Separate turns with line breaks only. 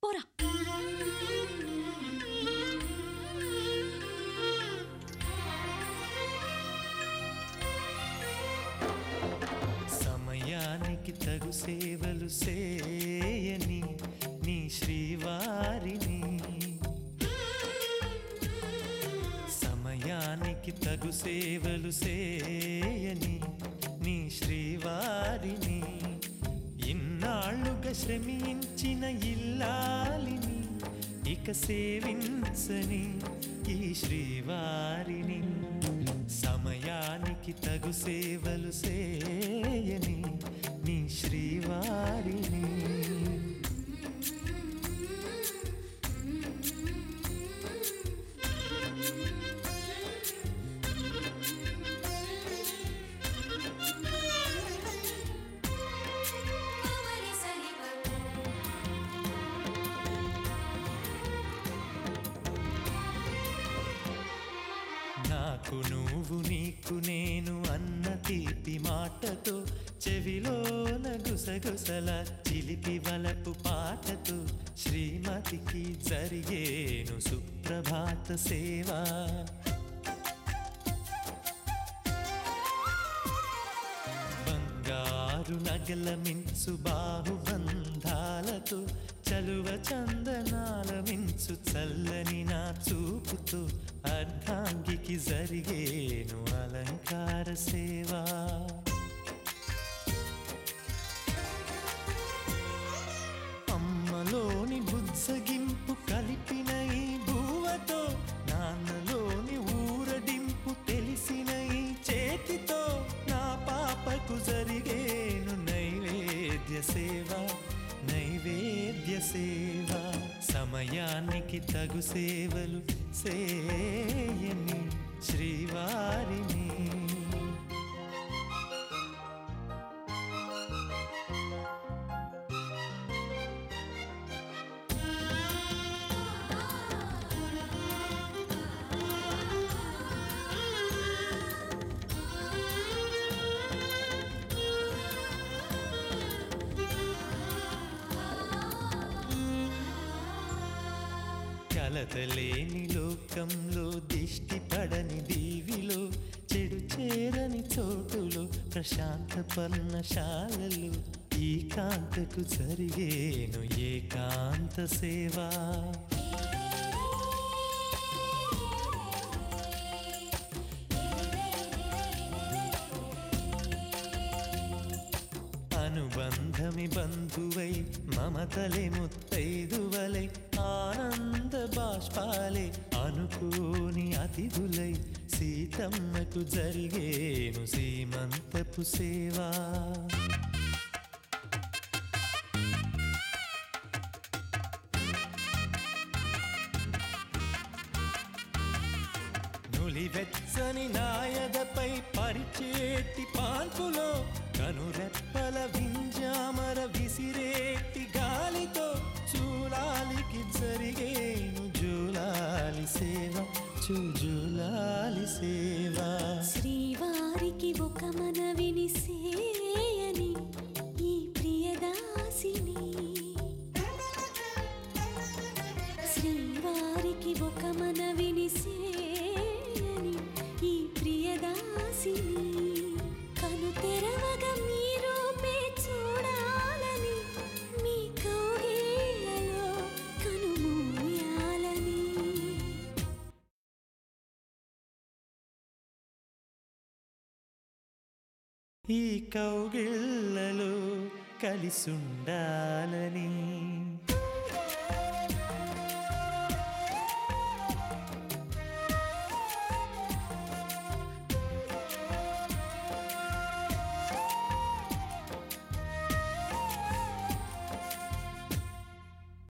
పోరా
సమయానికి తగు సేవలు సేయని నీ శ్రీవారిని సమయానికి తగు సేవలు సేయని నీ శ్రీవారిని ఇన్నాళ్ళుగా శ్రమించిన ఇల్లాలిని ఇక సేవించని ఈ శ్రీవారిని సమయానికి తగు సేవలు సేయని నీ శ్రీవారిని నాకు నువ్వు నీకు నేను అన్న తీపి మాటతో చెవిలోన గుసగుసల చిలిపి వలపు పాటతో శ్రీమతికి జరిగేను సుప్రభాత సేవా బంగారు నగల మించు బాహుబంధాలతో చలువ చందనాల మించు చల్లని నా చూపుతో అర్ధాంగికి జరిగేను అలంకార సేవా అమ్మలోని బుజ్జగింపు కలిపిన ఈ బువ్వతో నాన్నలోని ఊరడింపు తెలిసిన ఈ చేతితో నా పాపకు జరిగేను నైవేద్య సేవ నైవేద్య సేవ సమయానికి తగు సేవలు సేయని శ్రీవారిని కలతలేని లోకంలో దిష్టి పడని దీవిలో చెడు చేరని చోటులో ప్రశాంత పర్ణశాలలు ఈ కాంతకు జరిగేను ఏకాంత సేవా అనుబంధమి బంధువై మమతలే ముత్తైదువలై ఆనంద బాష్పాలే అనుకోని అతిథులై సీతమ్మకు జరిగేను సీమంతపు సేవా నులివెచ్చని నాయదపై పరిచేటి పాల్పులో కనురెప్పల వింజామర విసిరేటి గాలితో చూలాలికి జరిగేను జూలాలి సేవ చూజూలాలి సేవ
శ్రీవారికి ఒక మనవిని సేయని ఈ ప్రియదాసిని శ్రీవారికి ఒక మనవిని సేయని ఈ ప్రియదాసిని కను తెరవగా మీ రూపే చూడాలని మీ కౌగిళ్ళలో కనుమూయాలని
ఈ కౌగిళ్ళలో కలిసుండాలని